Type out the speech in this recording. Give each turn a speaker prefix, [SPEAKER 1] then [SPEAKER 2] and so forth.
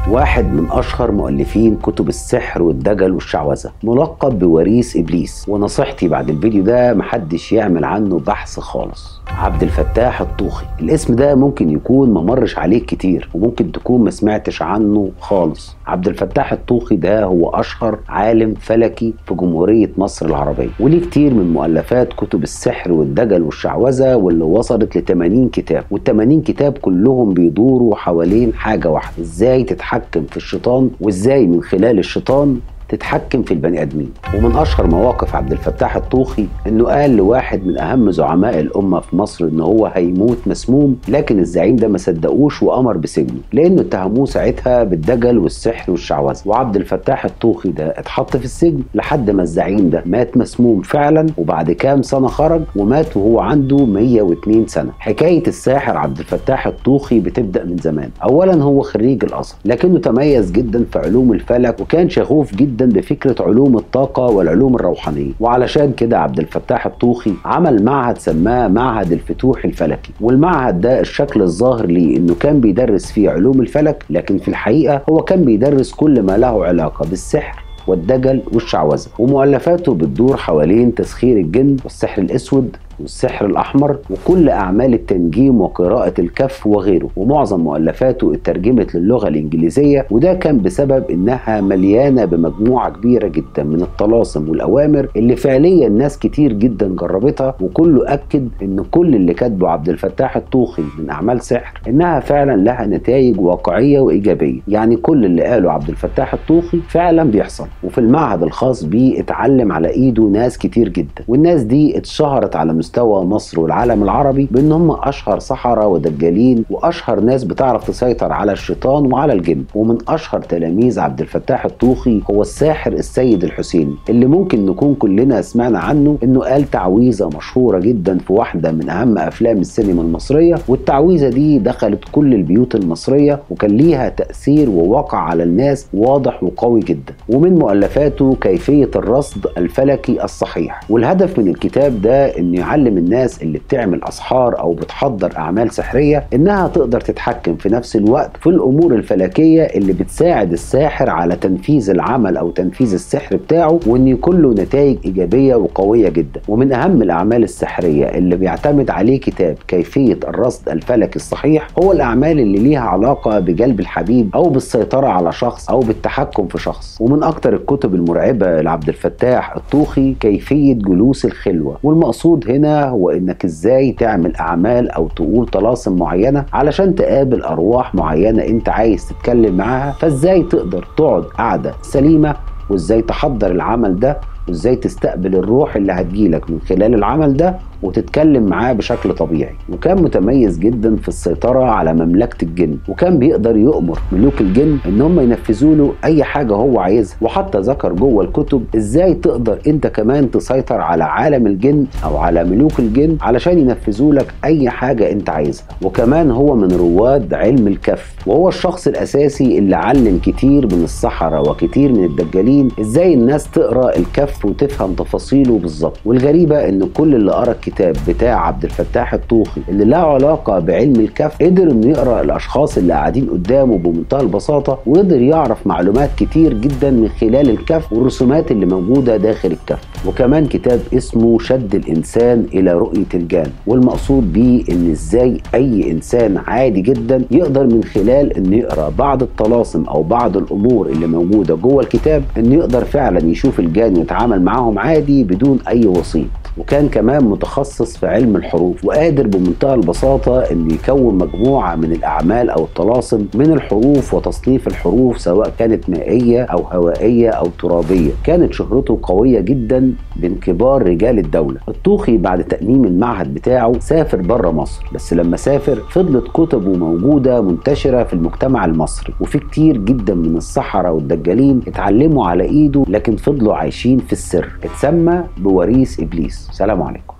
[SPEAKER 1] واحد من أشهر مؤلفين كتب السحر والدجل والشعوذة ملقب بوريث إبليس ونصيحتي بعد الفيديو ده محدش يعمل عنه بحث خالص عبد الفتاح الطوخي الاسم ده ممكن يكون ما مرش عليك كتير وممكن تكون ما سمعتش عنه خالص عبد الفتاح الطوخي ده هو أشهر عالم فلكي في جمهورية مصر العربية وليه كتير من مؤلفات كتب السحر والدجل والشعوذة واللي وصلت ل 80 كتاب وال 80 كتاب كلهم بيدوروا حوالين حاجة واحدة ازاي تتحكم في الشيطان وازاي من خلال الشيطان تتحكم في البني ادمين ومن اشهر مواقف عبد الفتاح الطوخي انه قال لواحد من اهم زعماء الامه في مصر ان هو هيموت مسموم لكن الزعيم ده ما صدقوش وامر بسجنه لانه اتهموه ساعتها بالدجل والسحر والشعوذه وعبد الفتاح الطوخي ده اتحط في السجن لحد ما الزعيم ده مات مسموم فعلا وبعد كام سنه خرج ومات وهو عنده 102 سنه حكايه الساحر عبد الفتاح الطوخي بتبدا من زمان اولا هو خريج الازهر لكنه تميز جدا في علوم الفلك وكان شغوف جدا جدا بفكره علوم الطاقه والعلوم الروحانيه وعلشان كده عبد الفتاح الطوخي عمل معهد سماه معهد الفتوح الفلكي والمعهد ده الشكل الظاهر ليه انه كان بيدرس فيه علوم الفلك لكن في الحقيقه هو كان بيدرس كل ما له علاقه بالسحر والدجل والشعوذه ومؤلفاته بتدور حوالين تسخير الجن والسحر الاسود والسحر الأحمر وكل أعمال التنجيم وقراءة الكف وغيره ومعظم مؤلفاته اترجمت للغة الإنجليزية وده كان بسبب إنها مليانة بمجموعة كبيرة جدا من الطلاسم والأوامر اللي فعليا ناس كتير جدا جربتها وكله أكد إن كل اللي كاتبه عبد الفتاح الطوخي من أعمال سحر إنها فعلا لها نتائج واقعية وإيجابية يعني كل اللي قاله عبد الفتاح الطوخي فعلا بيحصل وفي المعهد الخاص بيه اتعلم على إيده ناس كتير جدا والناس دي اتشهرت على مستوى مصر والعالم العربي بان هم اشهر سحرة ودجالين واشهر ناس بتعرف تسيطر على الشيطان وعلى الجن ومن اشهر تلاميذ عبد الفتاح الطوخي هو الساحر السيد الحسيني اللي ممكن نكون كلنا سمعنا عنه انه قال تعويذة مشهورة جدا في واحدة من اهم افلام السينما المصرية والتعويذة دي دخلت كل البيوت المصرية وكان ليها تأثير ووقع على الناس واضح وقوي جدا ومن مؤلفاته كيفية الرصد الفلكي الصحيح والهدف من الكتاب ده انه يعلم الناس اللي بتعمل اسحار او بتحضر اعمال سحريه انها تقدر تتحكم في نفس الوقت في الامور الفلكيه اللي بتساعد الساحر على تنفيذ العمل او تنفيذ السحر بتاعه وان يكون له نتائج ايجابيه وقويه جدا ومن اهم الاعمال السحريه اللي بيعتمد عليه كتاب كيفيه الرصد الفلكي الصحيح هو الاعمال اللي ليها علاقه بجلب الحبيب او بالسيطره على شخص او بالتحكم في شخص ومن اكتر الكتب المرعبه لعبد الفتاح الطوخي كيفيه جلوس الخلوه والمقصود هنا هنا هو انك ازاي تعمل اعمال او تقول طلاسم معينه علشان تقابل ارواح معينه انت عايز تتكلم معاها فازاي تقدر تقعد قعده سليمه وازاي تحضر العمل ده وازاي تستقبل الروح اللي هتجيلك من خلال العمل ده وتتكلم معاه بشكل طبيعي وكان متميز جدا في السيطرة على مملكة الجن وكان بيقدر يؤمر ملوك الجن ان هم ينفذوا له اي حاجة هو عايزها وحتى ذكر جوه الكتب ازاي تقدر انت كمان تسيطر على عالم الجن او على ملوك الجن علشان ينفذوا لك اي حاجة انت عايزها وكمان هو من رواد علم الكف وهو الشخص الاساسي اللي علم كتير من السحرة وكتير من الدجالين ازاي الناس تقرا الكف وتفهم تفاصيله بالظبط والغريبة ان كل اللي قرا الكتاب بتاع عبد الفتاح الطوخي اللي له علاقه بعلم الكف قدر انه يقرا الاشخاص اللي قاعدين قدامه بمنتهى البساطه وقدر يعرف معلومات كتير جدا من خلال الكف والرسومات اللي موجوده داخل الكف وكمان كتاب اسمه شد الانسان الى رؤيه الجان والمقصود بيه ان ازاي اي انسان عادي جدا يقدر من خلال انه يقرا بعض الطلاسم او بعض الامور اللي موجوده جوه الكتاب انه يقدر فعلا يشوف الجان ويتعامل معاهم عادي بدون اي وسيط وكان كمان متخصص في علم الحروف وقادر بمنتهى البساطة انه يكون مجموعة من الاعمال او الطلاسم من الحروف وتصنيف الحروف سواء كانت مائية او هوائية او ترابية كانت شهرته قوية جدا بين كبار رجال الدولة الطوخي بعد تأميم المعهد بتاعه سافر بره مصر بس لما سافر فضلت كتبه موجودة منتشرة في المجتمع المصري وفي كتير جدا من السحرة والدجالين اتعلموا على ايده لكن فضلوا عايشين في السر اتسمى بوريث ابليس سلام عليكم